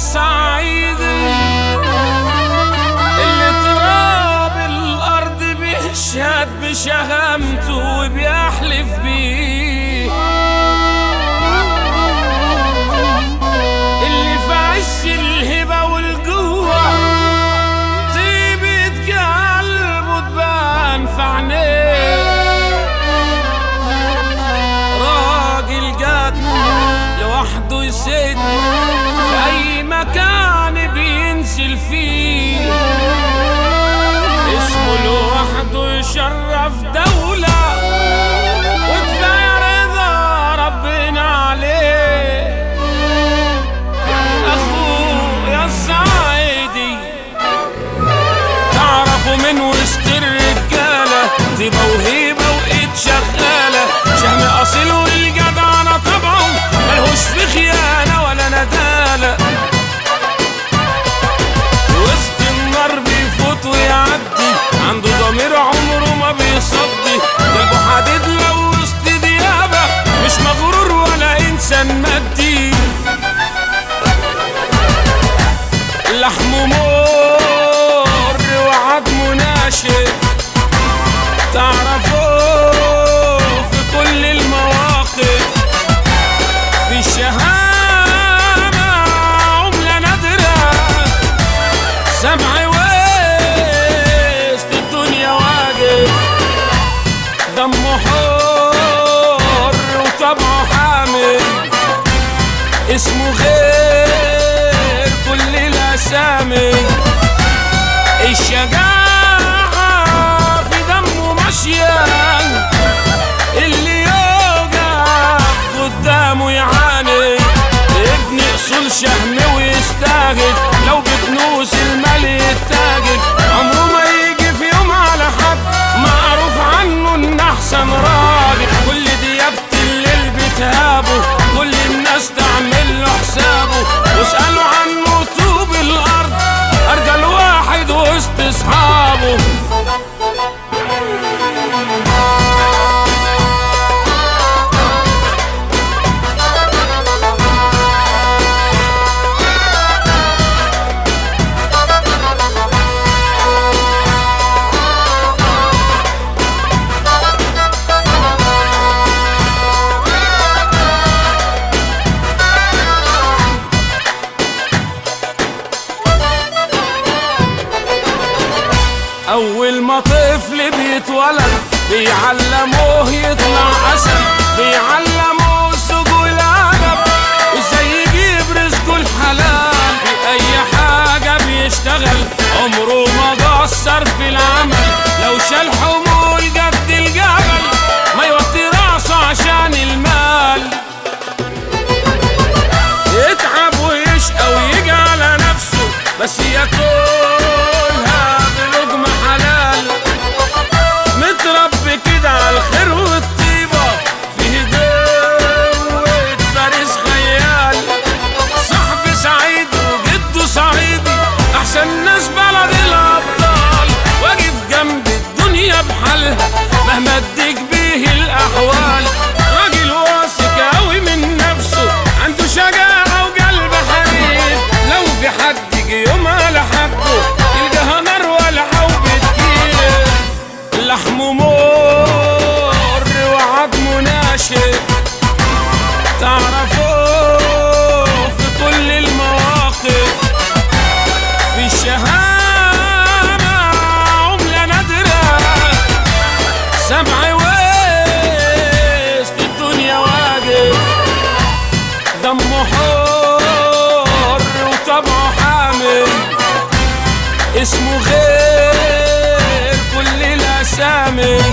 الصعيدي اللي تراب الارض بيشهد بشهامته وبيحلف بيه اللي في عش الهبة والجوع طيبة قلبه تبان في عينيه راجل جد لوحده يسد في أي مكان بينزل فيه اسمه لوحده يشرف دولة وكفاية رضا ربنا عليه اخويا الصعيدي تعرفوا من وسط الرجاله دي موهبه وايد شغاله شهم اصيل والجدعنه طبعه ملهوش في خيانه ولا نداله وسط النار بيفوت ويعدي عنده ضمير عمره ما بيصدي قلبه حديد لو وسط ديابه مش مغرور ولا انسان مادي لحمه مر وعظمه ناشف تعرفوه في كل المواقف في الشهامة عملة نادرة سمع وسط الدنيا واقف دمه حر وطبعه حامل اسمه غير كل الاسامي الشجاعة في دمه ماشية اللي يوقف قدامه يعاني ابن اصول شهم ويستاهل لو بكنوز المال يتاجر عمره ما يجي في يوم على حد معروف عنه ان احسن راجل كل ديابة الليل بتهابه كل الناس تعمل له حسابه واسألوا عنه طوب الارض ارجل واحد وسط اصحابه أول ما طفل بيتولد بيعلموه يطلع أسد بيعلموه سوق الأدب وإزاي يجيب رزقه الحلال في أي حاجة بيشتغل عمره ما قصر في العمل لو شال حمول قد الجبل ما يوطي راسه عشان المال يتعب ويشقى ويجي على نفسه بس ياكلها بلقمة حلال متربي كده على الخير والطيبة فيه جوة فارس خيال صاحبي سعيد وجده صعيدي أحسن ناس بلد الأبطال واقف جنب الدنيا بحالها مهما اديك بيه الأحوال راجل واثق أوي من نفسه عنده شجاعة وقلب حنين لو في حد يجي يوم على حقه يلقاها نار ولا حوب تجيله لحمه مر وعظمه ناشف تعرفوه في كل المواقف في الشهامة عملة نادرة سمع وسط الدنيا واقف دمه حر وطبعه حامل اسمه غير كل الاسامي